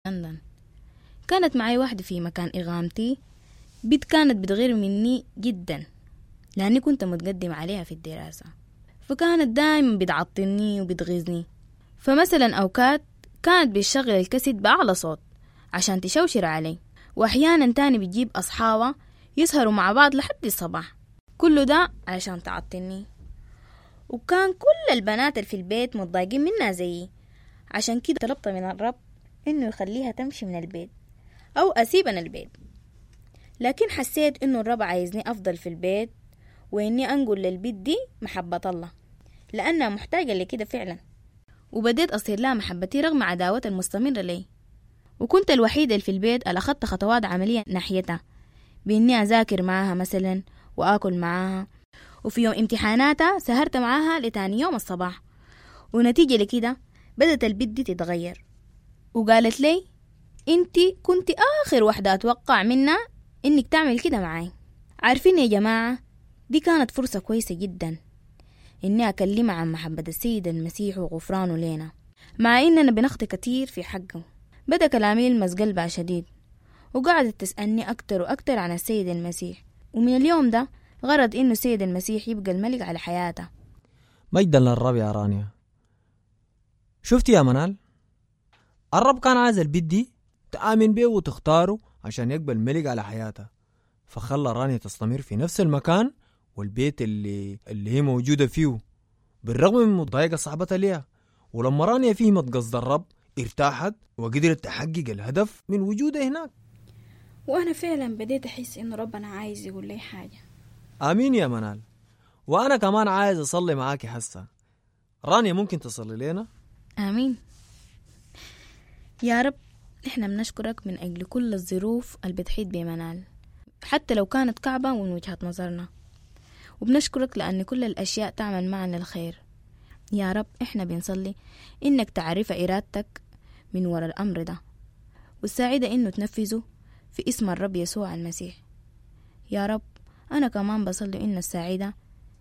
لندن كانت معي واحدة في مكان إقامتي بنت كانت بتغير مني جدا لأني كنت متقدم عليها في الدراسة فكانت دايما بتعطلني وبتغيظني فمثلا أوقات كانت بتشغل الكاسيت بأعلى صوت عشان تشوشر علي وأحيانا تاني بتجيب أصحابها يسهروا مع بعض لحد الصباح كله ده عشان تعطلني وكان كل البنات اللي في البيت متضايقين منها زيي عشان كده طلبت من الرب إنه يخليها تمشي من البيت أو أسيب أنا البيت لكن حسيت إنه الرب عايزني أفضل في البيت وإني أنقل للبيت دي محبة الله لأنها محتاجة لكده فعلا وبديت أصير لها محبتي رغم عداوة المستمرة لي وكنت الوحيدة اللي في البيت اللي أخذت خطوات عملية ناحيتها بإني أذاكر معاها مثلا وآكل معاها وفي يوم امتحاناتها سهرت معاها لتاني يوم الصباح ونتيجة لكده بدت البت دي تتغير وقالت لي انتي كنت آخر واحدة أتوقع منها إنك تعمل كده معاي عارفين يا جماعة دي كانت فرصة كويسة جدا إني أكلمها عن محبة السيد المسيح وغفرانه لينا مع إننا بنخطي كتير في حقه بدأ كلامي يلمس قلبها شديد وقعدت تسألني أكتر وأكتر عن السيد المسيح ومن اليوم ده غرض إنه السيد المسيح يبقى الملك على حياتها مجدا للرب يا رانيا شفتي يا منال الرب كان عايز البيت دي تآمن بيه وتختاره عشان يقبل ملك على حياتها فخلى رانيا تستمر في نفس المكان والبيت اللي اللي هي موجودة فيه بالرغم من مضايقة صاحبتها ليها ولما رانيا فهمت قصد الرب ارتاحت وقدرت تحقق الهدف من وجودها هناك وأنا فعلا بديت أحس إنه ربنا عايز يقول لي حاجة آمين يا منال وأنا كمان عايز أصلي معاكي حسا رانيا ممكن تصلي لنا؟ آمين يا رب إحنا بنشكرك من أجل كل الظروف اللي بتحيط بمنال حتى لو كانت كعبة من وجهة نظرنا وبنشكرك لأن كل الأشياء تعمل معنا الخير يا رب إحنا بنصلي إنك تعرف إرادتك من وراء الأمر ده وتساعدها إنه تنفذه في اسم الرب يسوع المسيح يا رب أنا كمان بصلي إن السعيدة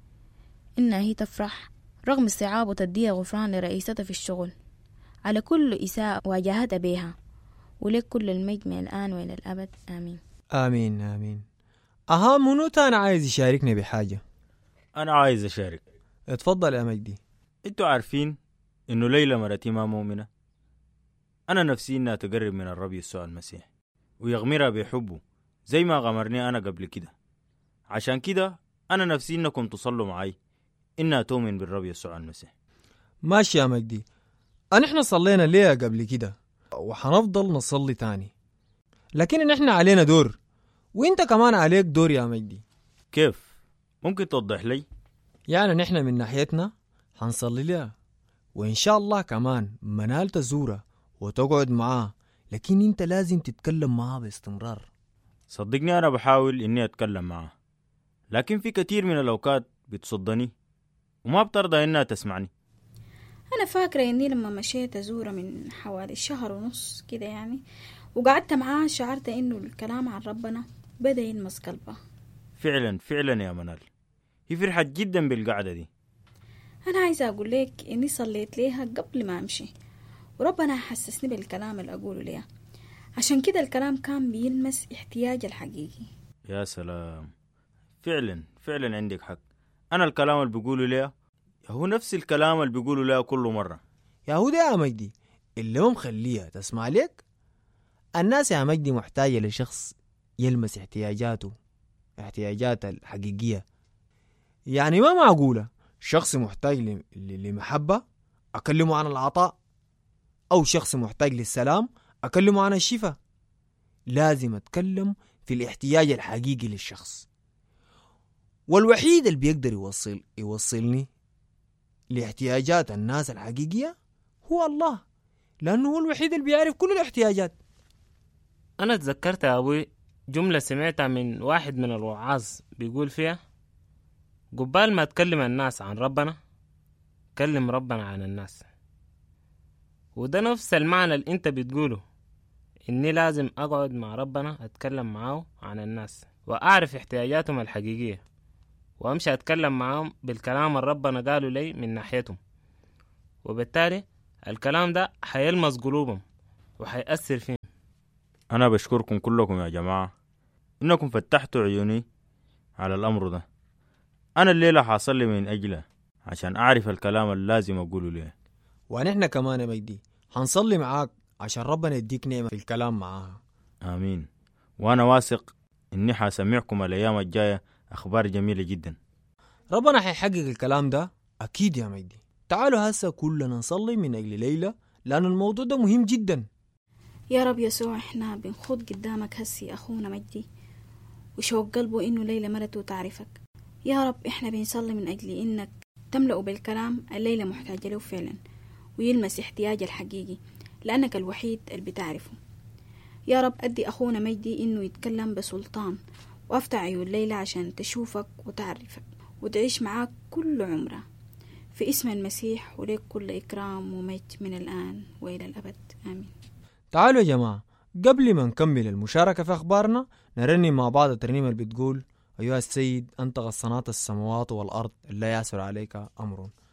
إنها هي تفرح رغم الصعاب وتديها غفران لرئيستها في الشغل على كل إساءة واجهتها بيها ولك كل المجد من الآن وإلى الأبد آمين آمين آمين أها منو تاني عايز يشاركنا بحاجة أنا عايز أشارك اتفضل يا مجدي انتوا عارفين إنه ليلى مرتي ما مؤمنة أنا نفسي إنها تقرب من الرب يسوع المسيح ويغمرها بحبه زي ما غمرني أنا قبل كده عشان كده أنا نفسي إنكم تصلوا معي إنها تؤمن بالرب يسوع المسيح ماشي يا مجدي أن احنا صلينا ليها قبل كده وحنفضل نصلي تاني لكن إن احنا علينا دور وانت كمان عليك دور يا مجدي كيف؟ ممكن توضح لي؟ يعني نحن من ناحيتنا حنصلي لها وإن شاء الله كمان منال تزورها وتقعد معاه لكن انت لازم تتكلم معاه باستمرار صدقني أنا بحاول إني أتكلم معها لكن في كتير من الأوقات بتصدني وما بترضى إنها تسمعني أنا فاكرة إني لما مشيت أزورها من حوالي شهر ونص كده يعني وقعدت معاها شعرت إنه الكلام عن ربنا بدأ يلمس قلبها فعلا فعلا يا منال هي فرحت جدا بالقعدة دي أنا عايزة أقول لك إني صليت ليها قبل ما أمشي وربنا حسسني بالكلام اللي أقوله ليها عشان كده الكلام كان بيلمس احتياجي الحقيقي يا سلام فعلا فعلا عندك حق أنا الكلام اللي بيقولوا ليها هو نفس الكلام اللي بيقولوا ليها كل مرة يا هو ده يا مجدي اللي ما مخليها تسمع لك الناس يا مجدي محتاجة لشخص يلمس احتياجاته احتياجاتها الحقيقية يعني ما معقولة شخص محتاج ل- ل- لمحبة أكلمه عن العطاء أو شخص محتاج للسلام أكلمه عن الشفاء لازم أتكلم في الاحتياج الحقيقي للشخص والوحيد اللي بيقدر يوصل يوصلني لاحتياجات الناس الحقيقية هو الله لأنه هو الوحيد اللي بيعرف كل الاحتياجات أنا تذكرت يا أبوي جملة سمعتها من واحد من الوعاظ بيقول فيها قبال ما تكلم الناس عن ربنا كلم ربنا عن الناس وده نفس المعنى اللي انت بتقوله اني لازم اقعد مع ربنا اتكلم معاه عن الناس واعرف احتياجاتهم الحقيقية وامشي اتكلم معاهم بالكلام اللي ربنا قاله لي من ناحيتهم وبالتالي الكلام ده حيلمس قلوبهم وحيأثر فيهم أنا بشكركم كلكم يا جماعة إنكم فتحتوا عيوني على الأمر ده أنا الليلة حاصلي من أجله عشان أعرف الكلام اللازم أقوله ليه ونحن كمان يا مجدي حنصلي معاك عشان ربنا يديك نعمة في الكلام معاها آمين وأنا واثق إني حاسمعكم الأيام الجاية أخبار جميلة جدا ربنا حيحقق الكلام ده أكيد يا مجدي تعالوا هسه كلنا نصلي من أجل ليلى لأن الموضوع ده مهم جدا يا رب يسوع احنا بنخوض قدامك هسي أخونا مجدي وشوق قلبه إنه ليلى مرته تعرفك يا رب احنا بنصلي من أجل إنك تملأه بالكلام الليلة محتاجة له فعلا ويلمس احتياج الحقيقي لأنك الوحيد اللي بتعرفه يا رب أدي أخونا مجدي إنه يتكلم بسلطان وافتح عيون ليلى عشان تشوفك وتعرفك وتعيش معاك كل عمرها في اسم المسيح ولك كل إكرام ومجد من الآن وإلى الأبد آمين تعالوا يا جماعة قبل ما نكمل المشاركة في أخبارنا نرني مع بعض الترنيمة اللي بتقول أيها السيد أنت غصنات السماوات والأرض لا يعسر عليك أمر